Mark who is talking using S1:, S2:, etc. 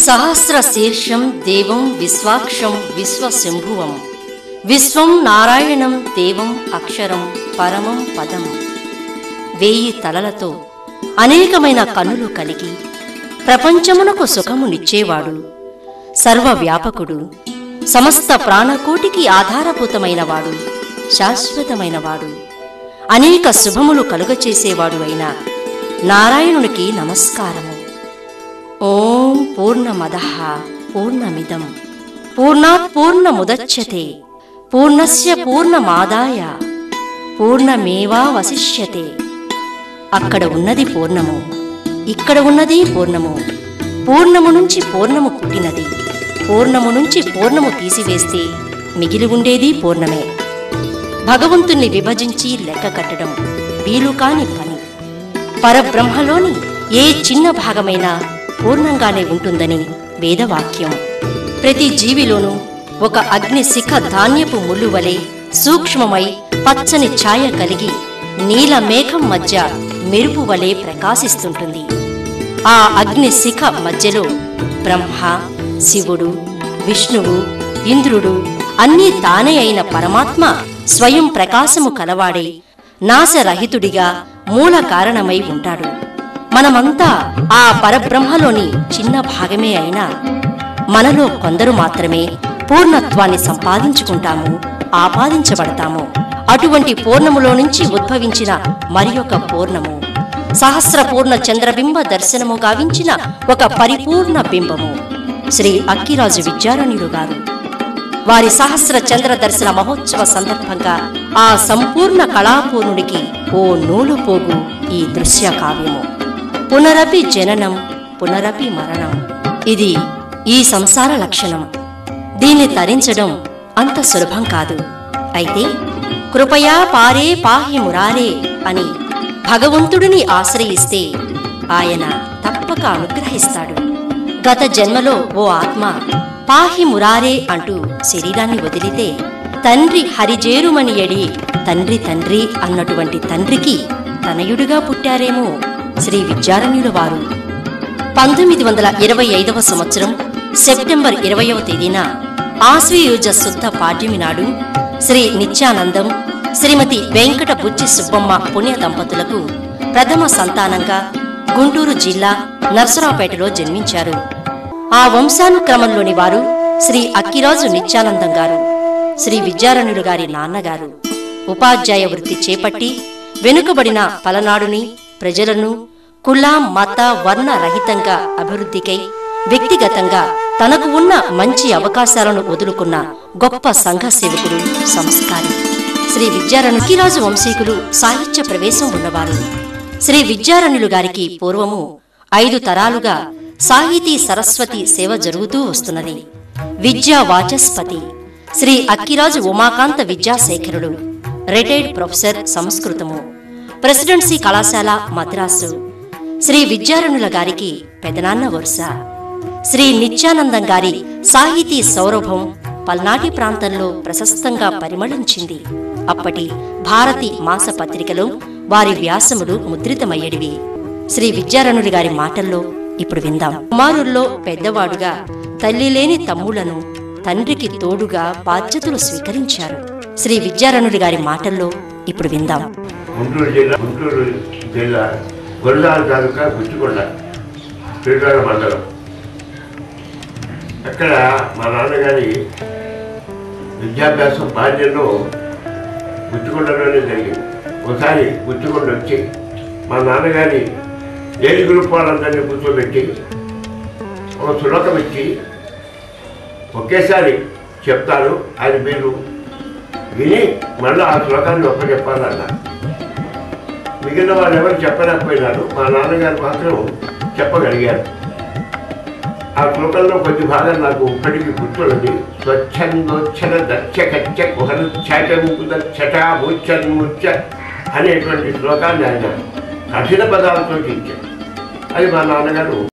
S1: సహస్ర శీర్షం దేవం విశ్వాక్షం విశ్వశంభువం విశ్వం నారాయణం దేవం అక్షరం పరమం పదం వేయి తలలతో అనేకమైన కన్నులు కలిగి ప్రపంచమునకు సుఖమునిచ్చేవాడు సర్వవ్యాపకుడు సమస్త ప్రాణకోటికి ఆధారభూతమైనవాడు శాశ్వతమైనవాడు అనేక శుభములు కలుగచేసేవాడు అయిన నారాయణునికి నమస్కారము ఓం పూర్ణమద పూర్ణమిదం పూర్ణాత్ పూర్ణముదచ్యతే పూర్ణస్య పూర్ణమాదాయ పూర్ణమేవావశిష్యతే అక్కడ ఉన్నది పూర్ణము ఇక్కడ ఉన్నది పూర్ణము పూర్ణము నుంచి పూర్ణము పుట్టినది పూర్ణము నుంచి పూర్ణము తీసివేస్తే మిగిలి ఉండేది పూర్ణమే భగవంతుణ్ణి విభజించి లెక్క కట్టడం వీలు కాని పని పరబ్రహ్మలోని ఏ చిన్న భాగమైనా పూర్ణంగానే ఉంటుందని వేదవాక్యం ప్రతి జీవిలోనూ ఒక అగ్ని శిఖ ధాన్యపు ముళ్ళు వలె సూక్ష్మమై పచ్చని ఛాయ కలిగి నీల మేఘం మధ్య మెరుపు వలె ప్రకాశిస్తుంటుంది ఆ అగ్ని శిఖ మధ్యలో బ్రహ్మ శివుడు విష్ణువు ఇంద్రుడు అన్నీ తానే అయిన పరమాత్మ స్వయం ప్రకాశము కలవాడే నాశరహితుడిగా మూల కారణమై ఉంటాడు మనమంతా ఆ పరబ్రహ్మలోని చిన్న భాగమే అయినా మనలో కొందరు మాత్రమే పూర్ణత్వాన్ని సంపాదించుకుంటాము ఆపాదించబడతాము అటువంటి పూర్ణములో నుంచి ఉద్భవించిన మరి ఒక పూర్ణము సహస్ర పూర్ణ చంద్రబింబ దర్శనము గావించిన ఒక పరిపూర్ణ బింబము శ్రీ అక్కిరాజు విద్యారణ్యులు గారు వారి సహస్ర చంద్ర దర్శన మహోత్సవ సందర్భంగా ఆ సంపూర్ణ కళాపూర్ణుడికి ఓ నూలు పోగు ఈ దృశ్య కావ్యము పునరపి జననం పునరపి మరణం ఇది ఈ సంసార లక్షణం దీన్ని తరించడం అంత సులభం కాదు అయితే కృపయా పారే పాహి మురారే అని భగవంతుడిని ఆశ్రయిస్తే ఆయన తప్పక అనుగ్రహిస్తాడు గత జన్మలో ఓ ఆత్మ పాహి మురారే అంటూ శరీరాన్ని వదిలితే తండ్రి హరిజేరుమని ఎడి తండ్రి తండ్రి అన్నటువంటి తండ్రికి తనయుడిగా పుట్టారేమో శ్రీ విద్యారణ్యుల వారు పంతొమ్మిది వందల ఇరవై ఐదవ సంవత్సరం సెప్టెంబర్ ఇరవయవ తేదీన ఆశ్వయుజ శుద్ధ పాడ్యమి నాడు శ్రీ నిత్యానందం శ్రీమతి వెంకట బుచ్చి సుబ్బమ్మ పుణ్య దంపతులకు ప్రథమ సంతానంగా గుంటూరు జిల్లా నర్సరావుపేటలో జన్మించారు ఆ వంశానుక్రమంలోని వారు శ్రీ అక్కిరాజు నిత్యానందం గారు శ్రీ విద్యారణ్యులు గారి నాన్నగారు ఉపాధ్యాయ వృత్తి చేపట్టి వెనుకబడిన పలనాడుని ప్రజలను కుల మత వర్ణ రహితంగా అభివృద్ధికై వ్యక్తిగతంగా తనకు ఉన్న మంచి అవకాశాలను వదులుకున్న గొప్ప సంఘ సేవకుడు సంస్కారి శ్రీ విద్యారణ్యుకిరాజు వంశీకులు సాహిత్య ప్రవేశం ఉన్నవారు శ్రీ విద్యారణ్యులు గారికి పూర్వము ఐదు తరాలుగా సాహితీ సరస్వతి సేవ జరుగుతూ వస్తున్నది విద్యా వాచస్పతి శ్రీ అక్కిరాజు ఉమాకాంత విద్యాశేఖరుడు రిటైర్డ్ ప్రొఫెసర్ సంస్కృతము ప్రెసిడెన్సీ కళాశాల మద్రాసు శ్రీ విద్యారణుల గారికి పెదనాన్న వరుస శ్రీ నిత్యానందం గారి సాహితీ సౌరభం పల్నాటి ప్రాంతంలో ప్రశస్తంగా పరిమళించింది అప్పటి భారతి మాస పత్రికలో వారి వ్యాసములు ముద్రితమయ్యేడివి శ్రీ విద్యారణుడి గారి మాటల్లో ఇప్పుడు విందాం కుమారుల్లో పెద్దవాడుగా తల్లి లేని తమ్ముళ్లను తండ్రికి తోడుగా బాధ్యతలు స్వీకరించారు శ్రీ విద్యారణుడి గారి మాటల్లో ఇప్పుడు విందాం
S2: గుంటూరు జిల్లా గుంటూరు జిల్లా గొల్లాల తాలూకా గుచ్చికొండ శ్రీకాకుళం మండలం అక్కడ మా నాన్నగారి విద్యాభ్యాసం బాల్యంలో గుచ్చికొండలోనే జరిగింది ఒకసారి గుచ్చికొండ వచ్చి మా నాన్నగారి ఏది గ్రూప్ వాళ్ళందరినీ కూర్చోబెట్టి ఒక శ్లోకం ఇచ్చి ఒకేసారి చెప్తాను అది మీరు విని మళ్ళీ ఆ శ్లోకాన్ని ఒక్క చెప్పాలన్నారు మిగిలిన వాళ్ళు ఎవరు చెప్పలేకపోయినారు మా నాన్నగారు మాత్రం చెప్పగలిగారు ఆ శ్లోకంలో కొద్ది భాగం నాకు ఇప్పటికీ గుర్తున్నది స్వచ్ఛందోచ్చన దక్ష కచ్చ కుహనుచ్ఛటముచ్చట ముచ్చన్ముచ్చ అనేటువంటి శ్లోకాన్ని ఆయన కఠిన పదాలతో ఇచ్చారు అది మా నాన్నగారు